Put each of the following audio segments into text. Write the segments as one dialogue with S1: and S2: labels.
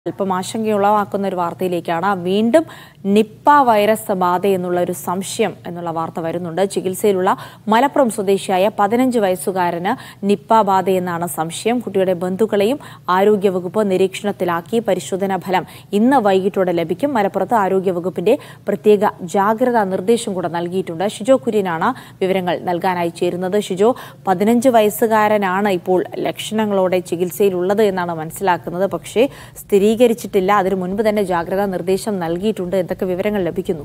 S1: അല്പം ആശങ്കയുളവാക്കുന്ന ഒരു വാർത്തയിലേക്കാണ് വീണ്ടും നിപ്പ വൈറസ് ബാധ എന്നുള്ള ഒരു സംശയം എന്നുള്ള വാർത്ത വരുന്നുണ്ട് ചികിത്സയിലുള്ള മലപ്പുറം സ്വദേശിയായ പതിനഞ്ച് വയസ്സുകാരന് നിപ്പ ബാധയെന്നാണ് സംശയം കുട്ടിയുടെ ബന്ധുക്കളെയും ആരോഗ്യവകുപ്പ് നിരീക്ഷണത്തിലാക്കി പരിശോധനാ ഫലം ഇന്ന് വൈകിട്ടോടെ ലഭിക്കും മലപ്പുറത്ത് ആരോഗ്യവകുപ്പിന്റെ പ്രത്യേക ജാഗ്രതാ നിർദ്ദേശം കൂടെ നൽകിയിട്ടുണ്ട് ഷിജോ കുര്യനാണ് വിവരങ്ങൾ നൽകാനായി ചേരുന്നത് ഷിജോ പതിനഞ്ച് വയസ്സുകാരനാണ് ഇപ്പോൾ ലക്ഷണങ്ങളോടെ ചികിത്സയിലുള്ളത് എന്നാണ് മനസ്സിലാക്കുന്നത് പക്ഷേ സ്ഥിരീകരിച്ചിട്ടില്ല അതിനു മുൻപ് തന്നെ ജാഗ്രതാ നിർദ്ദേശം നൽകിയിട്ടുണ്ട് എന്തൊക്കെ വിവരങ്ങൾ ലഭിക്കുന്നു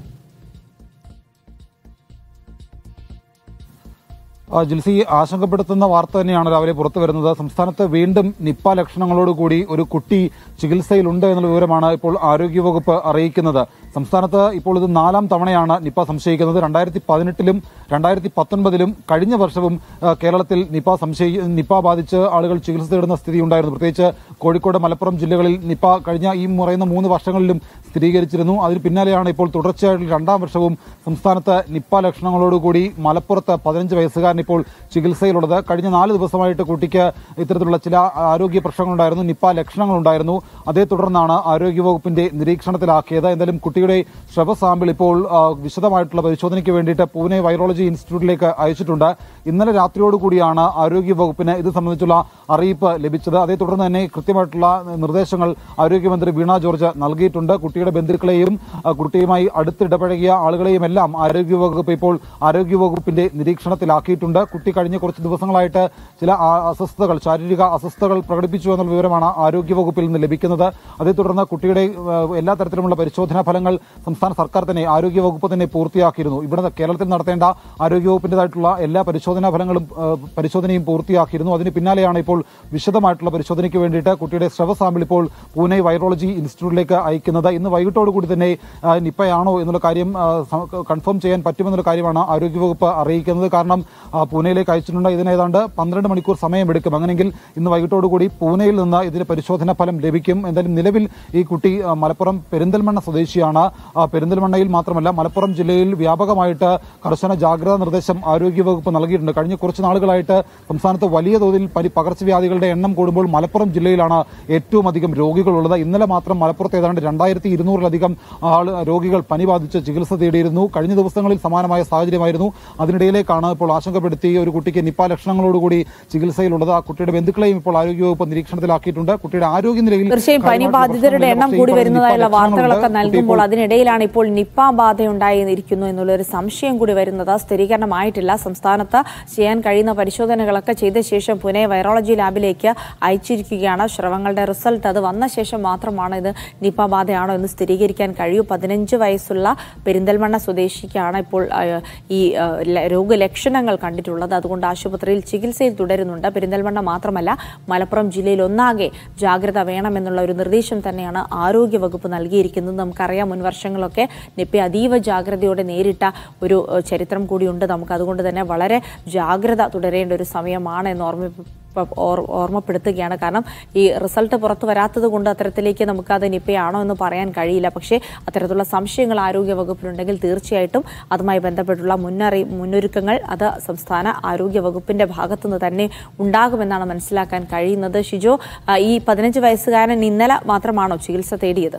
S2: ആ, ജിൽസി ആശങ്കപ്പെടുത്തുന്ന വാർത്ത തന്നെയാണ് രാവിലെ പുറത്തു വരുന്നത് സംസ്ഥാനത്ത് വീണ്ടും നിപ്പ ലക്ഷണങ്ങളോടുകൂടി ഒരു കുട്ടി ചികിത്സയിലുണ്ട് എന്നുള്ള വിവരമാണ് ഇപ്പോൾ ആരോഗ്യവകുപ്പ് അറിയിക്കുന്നത് സംസ്ഥാനത്ത് ഇപ്പോൾ ഇത് നാലാം തവണയാണ് നിപ്പ സംശയിക്കുന്നത് രണ്ടായിരത്തി പതിനെട്ടിലും രണ്ടായിരത്തി പത്തൊൻപതിലും കഴിഞ്ഞ വർഷവും ആ, കേരളത്തിൽ നിപ്പ സംശയി നിപ്പ ബാധിച്ച് ആളുകൾ ചികിത്സ തേടുന്ന സ്ഥിതി ഉണ്ടായിരുന്നു പ്രത്യേകിച്ച് കോഴിക്കോട് മലപ്പുറം ജില്ലകളിൽ നിപ്പ കഴിഞ്ഞ ഈ പറയുന്ന മൂന്ന് വർഷങ്ങളിലും സ്ഥിരീകരിച്ചിരുന്നു അതിന് പിന്നാലെയാണ് ഇപ്പോൾ തുടർച്ചയായിട്ടുള്ള രണ്ടാം വർഷവും സംസ്ഥാനത്ത് നിപ്പ ലക്ഷണങ്ങളോടുകൂടി മലപ്പുറത്ത് പതിനഞ്ച് വയസ്സുകാരൻ ഇപ്പോൾ ചികിത്സയിലുള്ളത് കഴിഞ്ഞ നാല് ദിവസമായിട്ട് കുട്ടിക്ക് ഇത്തരത്തിലുള്ള ചില ആരോഗ്യ പ്രശ്നങ്ങളുണ്ടായിരുന്നു നിപ്പ ലക്ഷണങ്ങളുണ്ടായിരുന്നു അതേ തുടർന്നാണ് ആരോഗ്യവകുപ്പിന്റെ നിരീക്ഷണത്തിലാക്കിയത് എന്തായാലും കുട്ടിയുടെ ശ്രവ സാമ്പിൾ ഇപ്പോൾ ആ, വിശദമായിട്ടുള്ള പരിശോധനയ്ക്ക് വേണ്ടിയിട്ട് പൂനെ വൈറോളജി ഇൻസ്റ്റിറ്റ്യൂട്ടിലേക്ക് അയച്ചിട്ടുണ്ട് ഇന്നലെ രാത്രിയോടുകൂടിയാണ് ആരോഗ്യവകുപ്പിന് ഇത് സംബന്ധിച്ചുള്ള അറിയിപ്പ് ലഭിച്ചത് അതേ തുടർന്ന് തന്നെ കൃത്യമായിട്ടുള്ള നിർദ്ദേശങ്ങൾ ആരോഗ്യമന്ത്രി വീണ ജോർജ് നൽകിയിട്ടുണ്ട് കുട്ടിയുടെ ബന്ധുക്കളെയും ആ, കുട്ടിയുമായി അടുത്തിടപഴകിയ ആളുകളെയും എല്ലാം ആരോഗ്യവകുപ്പ് ഇപ്പോൾ ആരോഗ്യവകുപ്പിന്റെ നിരീക്ഷണത്തിലാക്കിയിട്ടുണ്ട് കുട്ടി കഴിഞ്ഞ കുറച്ച് ദിവസങ്ങളായിട്ട് ചില ആ- അസ്വസ്ഥതകൾ ശാരീരിക അസ്വസ്ഥതകൾ പ്രകടിപ്പിച്ചു എന്നുള്ള വിവരമാണ് ആരോഗ്യവകുപ്പിൽ നിന്ന് ലഭിക്കുന്നത് അതേ തുടർന്ന് കുട്ടിയുടെ ആ, എല്ലാ തരത്തിലുമുള്ള പരിശോധനാ ഫലങ്ങൾ സംസ്ഥാന സർക്കാർ തന്നെ ആരോഗ്യവകുപ്പ് തന്നെ പൂർത്തിയാക്കിയിരുന്നു ഇവിടെ കേരളത്തിൽ നടത്തേണ്ട ആരോഗ്യവകുപ്പിന്റേതായിട്ടുള്ള എല്ലാ പരിശോധനാ ഫലങ്ങളും ആ, പരിശോധനയും പൂർത്തിയാക്കിയിരുന്നു അതിന് പിന്നാലെയാണ് ഇപ്പോൾ വിശദമായിട്ടുള്ള പരിശോധനയ്ക്ക് വേണ്ടിയിട്ട് കുട്ടിയുടെ ശ്രവ സാമ്പിൾ ഇപ്പോൾ പൂനെ വൈറോളജി ഇൻസ്റ്റിറ്റ്യൂട്ടിലേക്ക് അയക്കുന്നത് ഇന്ന് വൈകിട്ടോടുകൂടി തന്നെ ആ, നിപ്പയാണോ എന്നുള്ള കാര്യം ആ, സം- കൺഫേം ചെയ്യാൻ പറ്റുമെന്നുള്ള കാര്യമാണ് ആരോഗ്യവകുപ്പ് അറിയിക്കുന്നത് കാരണം ആ, പൂനെയിലേക്ക് അയച്ചിട്ടുണ്ട് ഇതിന് ഏതാണ്ട് പന്ത്രണ്ട് മണിക്കൂർ സമയമെടുക്കും അങ്ങനെയെങ്കിൽ ഇന്ന് വൈകിട്ടോടുകൂടി പൂനെയിൽ നിന്ന് ഇതിന് പരിശോധനാ ഫലം ലഭിക്കും എന്തായാലും നിലവിൽ ഈ കുട്ടി ആ, മലപ്പുറം പെരിന്തൽമണ്ണ സ്വദേശിയാണ് ആ, പെരിന്തൽമണ്ണയിൽ മാത്രമല്ല മലപ്പുറം ജില്ലയിൽ വ്യാപകമായിട്ട് കർശന ജാഗ്രതാ നിർദ്ദേശം ആരോഗ്യവകുപ്പ് നൽകിയിട്ടുണ്ട് കഴിഞ്ഞ കുറച്ച് നാളുകളായിട്ട് സംസ്ഥാനത്ത് വലിയ തോതിൽ പനി പകർച്ചവ്യാധികളുടെ എണ്ണം കൂടുമ്പോൾ മലപ്പുറം ജില്ലയിലാണ് ഏറ്റവും അധികം രോഗികളുള്ളത് ഇന്നലെ മാത്രം മലപ്പുറത്ത് ഏതാണ്ട് രണ്ടായിരത്തി ഇരുന്നൂറിലധികം ആൾ രോഗികൾ പനി ബാധിച്ച് ചികിത്സ തേടിയിരുന്നു കഴിഞ്ഞ ദിവസങ്ങളിൽ സമാനമായ സാഹചര്യമായിരുന്നു അതിനിടയിലേക്കാണ് ഇപ്പോൾ ആശങ്കപ്പെടുത്തി ഒരു കുട്ടിക്ക് നിപ്പ ലക്ഷണങ്ങളോടുകൂടി ചികിത്സയിലുള്ളത് ആ കുട്ടിയുടെ ബന്ധുക്കളെയും ഇപ്പോൾ ആരോഗ്യവകുപ്പ് നിരീക്ഷണത്തിലാക്കിയിട്ടുണ്ട് കുട്ടിയുടെ ആരോഗ്യ നിലയിൽ
S1: തീർച്ചയായും പനി
S2: കാര്യമായിട്ടുള്ള
S1: ബാധിതരുടെ എണ്ണം
S2: പ്രശ്നങ്ങൾ
S1: കൂടി
S2: നേരത്തെ ഈ
S1: വരുന്നതായുള്ള
S2: പറഞ്ഞ
S1: വാർത്തകളൊക്കെ
S2: ലക്ഷണങ്ങളുണ്ട്. കുട്ടി
S1: നൽകുമ്പോൾ
S2: ഇപ്പോൾ
S1: അതിനിടയിലാണ് ഇപ്പോൾ നിപ്പ ബാധയുണ്ടായിരിക്കുന്നു എന്നുള്ളൊരു സംശയം കൂടി വരുന്നത് സ്ഥിരീകരണമായിട്ടില്ല സംസ്ഥാനത്ത് ചെയ്യാൻ കഴിയുന്ന പരിശോധനകളൊക്കെ ചെയ്ത ശേഷം പുനെ വൈറോളജി ലാബിലേക്ക് അയച്ചിരിക്കുകയാണ് ശ്രവങ്ങളുടെ റിസൾട്ട് അത് വന്ന ശേഷം മാത്രമാണ് ഇത് നിപ്പ ബാധയാണോ എന്ന് സ്ഥിരീകരിക്കാൻ കഴിയൂ പതിനഞ്ച് വയസ്സുള്ള പെരിന്തൽമണ്ണ സ്വദേശിക്കാണ് ഇപ്പോൾ ആ, ഈ ആ, ല- രോഗലക്ഷണങ്ങൾ കണ്ടിട്ടുള്ളത് അതുകൊണ്ട് ആശുപത്രിയിൽ ചികിത്സയിൽ തുടരുന്നുണ്ട് പെരിന്തൽമണ്ണ മാത്രമല്ല മലപ്പുറം ജില്ലയിൽ ഒന്നാകെ ജാഗ്രത വേണമെന്നുള്ള ഒരു നിർദ്ദേശം തന്നെയാണ് ആരോഗ്യവകുപ്പ് നൽകിയിരിക്കുന്നത് നമുക്കറിയാം മുൻ വർഷങ്ങളൊക്കെ നിപ്പ അതീവ ജാഗ്രതയോടെ നേരിട്ട ഒരു ഏഹ്, ചരിത്രം കൂടിയുണ്ട് നമുക്ക് അതുകൊണ്ട് തന്നെ വളരെ ജാഗ്രത തുടരേണ്ട ഒരു സമയമാണ് എന്ന് ഓർമ്മ ഓർ- ഓർമ്മപ്പെടുത്തുകയാണ് കാരണം ഈ റിസൾട്ട് പുറത്തു വരാത്തത് കൊണ്ട് അത്തരത്തിലേക്ക് നമുക്കത് നിപ്പയാണോ എന്ന് പറയാൻ കഴിയില്ല പക്ഷേ അത്തരത്തിലുള്ള സംശയങ്ങൾ ആരോഗ്യ വകുപ്പിനുണ്ടെങ്കിൽ തീർച്ചയായിട്ടും അതുമായി ബന്ധപ്പെട്ടുള്ള മുന്നറി മുന്നൊരുക്കങ്ങൾ അത് സംസ്ഥാന ആരോഗ്യ വകുപ്പിന്റെ ഭാഗത്തുനിന്ന് തന്നെ ഉണ്ടാകുമെന്നാണ് മനസ്സിലാക്കാൻ കഴിയുന്നത് ഷിജോ ആ, ഈ പതിനഞ്ച് വയസ്സുകാരൻ ഇന്നലെ മാത്രമാണോ ചികിത്സ തേടിയത്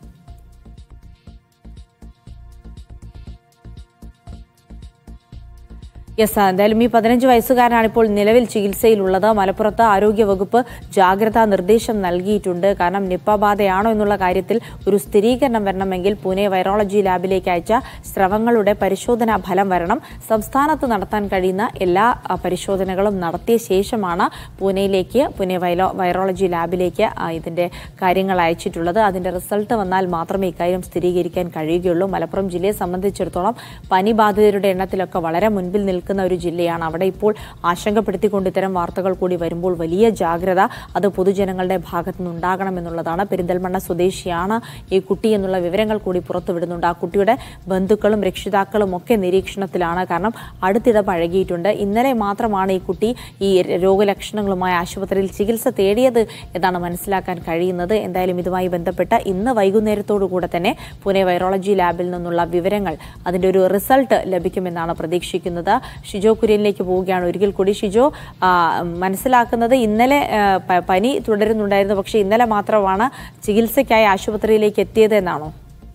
S1: യെസ് എന്തായാലും ഈ പതിനഞ്ച് വയസ്സുകാരനാണ് ഇപ്പോൾ നിലവിൽ ചികിത്സയിലുള്ളത് മലപ്പുറത്ത് ആരോഗ്യവകുപ്പ് ജാഗ്രതാ നിർദ്ദേശം നൽകിയിട്ടുണ്ട് കാരണം നിപ്പ ബാധയാണോ എന്നുള്ള കാര്യത്തിൽ ഒരു സ്ഥിരീകരണം വരണമെങ്കിൽ പൂനെ വൈറോളജി ലാബിലേക്ക് അയച്ച സ്രവങ്ങളുടെ പരിശോധനാ ഫലം വരണം സംസ്ഥാനത്ത് നടത്താൻ കഴിയുന്ന എല്ലാ ആ, പരിശോധനകളും നടത്തിയ ശേഷമാണ് പൂനെയിലേക്ക് പൂനെ വൈലോ വൈറോളജി ലാബിലേക്ക് ആ, ഇതിന്റെ കാര്യങ്ങൾ അയച്ചിട്ടുള്ളത് അതിന്റെ റിസൾട്ട് വന്നാൽ മാത്രമേ ഇക്കാര്യം സ്ഥിരീകരിക്കാൻ കഴിയുകയുള്ളൂ മലപ്പുറം ജില്ലയെ സംബന്ധിച്ചിടത്തോളം പനി ബാധിതരുടെ എണ്ണത്തിലൊക്കെ വളരെ മുൻപിൽ നിൽക്കുന്ന ഒരു ജില്ലയാണ് അവിടെ ഇപ്പോൾ ആശങ്കപ്പെടുത്തിക്കൊണ്ട് ഇത്തരം വാർത്തകൾ കൂടി വരുമ്പോൾ വലിയ ജാഗ്രത അത് പൊതുജനങ്ങളുടെ ഭാഗത്തു നിന്നുണ്ടാകണമെന്നുള്ളതാണ് പെരിന്തൽമണ്ണ സ്വദേശിയാണ് ഈ കുട്ടി എന്നുള്ള വിവരങ്ങൾ കൂടി പുറത്തുവിടുന്നുണ്ട് ആ കുട്ടിയുടെ ബന്ധുക്കളും രക്ഷിതാക്കളും ഒക്കെ നിരീക്ഷണത്തിലാണ് കാരണം അടുത്തിടെ പഴകിയിട്ടുണ്ട് ഇന്നലെ മാത്രമാണ് ഈ കുട്ടി ഈ രോഗലക്ഷണങ്ങളുമായി ആശുപത്രിയിൽ ചികിത്സ തേടിയത് എന്നാണ് മനസ്സിലാക്കാൻ കഴിയുന്നത് എന്തായാലും ഇതുമായി ബന്ധപ്പെട്ട് ഇന്ന് വൈകുന്നേരത്തോടു കൂടെ തന്നെ പുനെ വൈറോളജി ലാബിൽ നിന്നുള്ള വിവരങ്ങൾ അതിന്റെ ഒരു റിസൾട്ട് ലഭിക്കുമെന്നാണ് പ്രതീക്ഷിക്കുന്നത് ഷിജോ കുര്യനിലേക്ക് പോവുകയാണ് ഒരിക്കൽ കൂടി ഷിജോ ആ, മനസ്സിലാക്കുന്നത് ഇന്നലെ ആ, പ- പനി തുടരുന്നുണ്ടായിരുന്നു പക്ഷേ ഇന്നലെ മാത്രമാണ് ചികിത്സയ്ക്കായി ആശുപത്രിയിലേക്ക് എത്തിയത് എന്നാണോ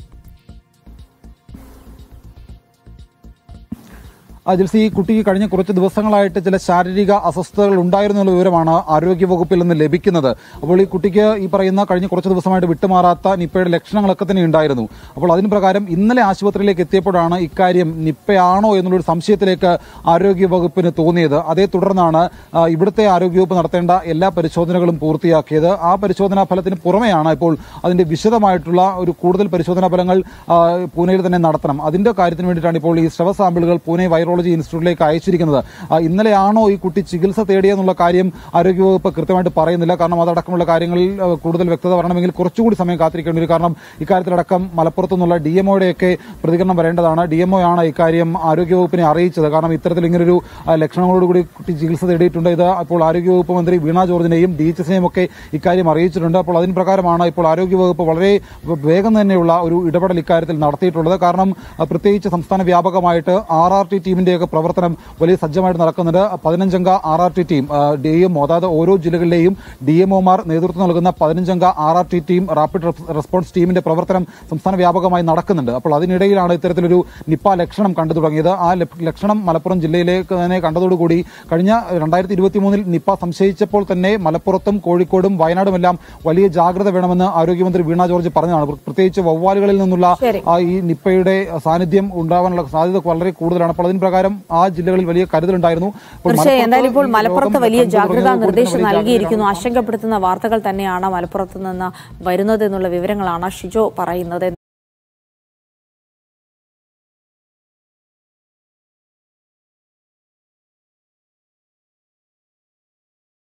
S2: ആ, ജിൽസി ഈ കുട്ടിക്ക് കഴിഞ്ഞ കുറച്ച് ദിവസങ്ങളായിട്ട് ചില ശാരീരിക അസ്വസ്ഥതകൾ ഉണ്ടായിരുന്നു എന്നുള്ള വിവരമാണ് ആരോഗ്യവകുപ്പിൽ നിന്ന് ലഭിക്കുന്നത് അപ്പോൾ ഈ കുട്ടിക്ക് ഈ പറയുന്ന കഴിഞ്ഞ കുറച്ച് ദിവസമായിട്ട് വിട്ടുമാറാത്ത നിപ്പയുടെ ലക്ഷണങ്ങളൊക്കെ തന്നെ ഉണ്ടായിരുന്നു അപ്പോൾ അതിന് പ്രകാരം ഇന്നലെ ആശുപത്രിയിലേക്ക് എത്തിയപ്പോഴാണ് ഇക്കാര്യം നിപ്പയാണോ എന്നുള്ളൊരു സംശയത്തിലേക്ക് ആരോഗ്യവകുപ്പിന് തോന്നിയത് അതേ തുടർന്നാണ് ആ, ഇവിടുത്തെ ആരോഗ്യവകുപ്പ് നടത്തേണ്ട എല്ലാ പരിശോധനകളും പൂർത്തിയാക്കിയത് ആ പരിശോധനാ ഫലത്തിന് പുറമെയാണ് ഇപ്പോൾ അതിന്റെ വിശദമായിട്ടുള്ള ഒരു കൂടുതൽ പരിശോധനാ ഫലങ്ങൾ ആ, പൂനെയിൽ തന്നെ നടത്തണം അതിന്റെ കാര്യത്തിന് വേണ്ടിയിട്ടാണ് ഇപ്പോൾ ഈ ശ്രവ സാമ്പിളുകൾ പൂനെ വൈറോളജി ഇൻസ്റ്റിറ്റ്യൂട്ടിലേക്ക് അയച്ചിരിക്കുന്നത് ആ, ഇന്നലെയാണോ ഈ കുട്ടി ചികിത്സ തേടിയെന്നുള്ള കാര്യം ആരോഗ്യവകുപ്പ് കൃത്യമായിട്ട് പറയുന്നില്ല കാരണം അതടക്കമുള്ള കാര്യങ്ങളിൽ ആ, കൂടുതൽ വ്യക്തത വരണമെങ്കിൽ കുറച്ചുകൂടി സമയം കാത്തിരിക്കേണ്ടി വരും കാരണം ഇക്കാര്യത്തിലടക്കം മലപ്പുറത്തു നിന്നുള്ള ഡി എംഒയുടെയൊക്കെ പ്രതികരണം വരേണ്ടതാണ് ഡി എംഒ ആണ് ഇക്കാര്യം ആരോഗ്യവകുപ്പിനെ അറിയിച്ചത് കാരണം ഇത്തരത്തിൽ ഇങ്ങനൊരു ആ, ലക്ഷണങ്ങളോടുകൂടി കുട്ടി ചികിത്സ തേടിയിട്ടുണ്ട് ഇത് അപ്പോൾ ആരോഗ്യവകുപ്പ് മന്ത്രി വീണ ജോർജിനെയും ഡി എച്ച് എസിനെയും ഒക്കെ ഇക്കാര്യം അറിയിച്ചിട്ടുണ്ട് അപ്പോൾ അതിന് പ്രകാരമാണ് ഇപ്പോൾ ആരോഗ്യവകുപ്പ് വളരെ വേഗം തന്നെയുള്ള ഒരു ഇടപെടൽ ഇക്കാര്യത്തിൽ നടത്തിയിട്ടുള്ളത് കാരണം ആ, പ്രത്യേകിച്ച് സംസ്ഥാന വ്യാപകമായിട്ട് ആർ ആർ ടി ടീമിന്റെയൊക്കെ പ്രവർത്തനം വലിയ സജ്ജമായിട്ട് നടക്കുന്നുണ്ട് പതിനഞ്ചംഗ R R T team D M അതായത് ഓരോ ജില്ലകളിലെയും ഡി എംഒമാർ നേതൃത്വം നൽകുന്ന പതിനഞ്ചംഗ R R T team rapid res- response ടീമിന്റെ പ്രവർത്തനം സംസ്ഥാന വ്യാപകമായി നടക്കുന്നുണ്ട് അപ്പോൾ അതിനിടയിലാണ് ഇത്തരത്തിലൊരു നിപ്പ ലക്ഷണം കണ്ടു തുടങ്ങിയത് ആ ലപ്- ലക്ഷണം മലപ്പുറം ജില്ലയിലേക്ക് തന്നെ കണ്ടതോടുകൂടി കഴിഞ്ഞ രണ്ടായിരത്തി ഇരുപത്തി മൂന്നിൽ നിപ്പ സംശയിച്ചപ്പോൾ തന്നെ മലപ്പുറത്തും കോഴിക്കോടും വയനാടുമെല്ലാം വലിയ ജാഗ്രത വേണമെന്ന് ആരോഗ്യമന്ത്രി വീണ ജോർജ് പറഞ്ഞതാണ് പ്ര- പ്രത്യേകിച്ച് വവ്വാലുകളിൽ നിന്നുള്ള
S1: ശരി.
S2: ആ ഈ നിപ്പയുടെ സാന്നിധ്യം ഉണ്ടാവാനുള്ള സാധ്യത വളരെ കൂടുതലാണ് അപ്പോൾ അതിന് പ്രകാരം ആ ജില്ലകളിൽ വലിയ കരുതലുണ്ടായിരുന്നു അപ്പോൾ
S1: തീർച്ചയായും
S2: മലപ്പുറത്ത്
S1: എന്തായാലും ഇപ്പോൾ
S2: ഈ
S1: മലപ്പുറത്ത്
S2: രോഗം
S1: വലിയ
S2: കണ്ടു
S1: ജാഗ്രതാ
S2: തുടങ്ങിയതോടുകൂടി
S1: നിർദ്ദേശം
S2: തന്നെ വലിയ
S1: നൽകിയിരിക്കുന്നു
S2: ജാഗ്രതയാണ്
S1: ആശങ്കപ്പെടുത്തുന്ന വാർത്തകൾ തന്നെയാണ് മലപ്പുറത്ത് നിന്ന് വരുന്നത് എന്നുള്ള വിവരങ്ങളാണ് ഷിജോ പറയുന്നത്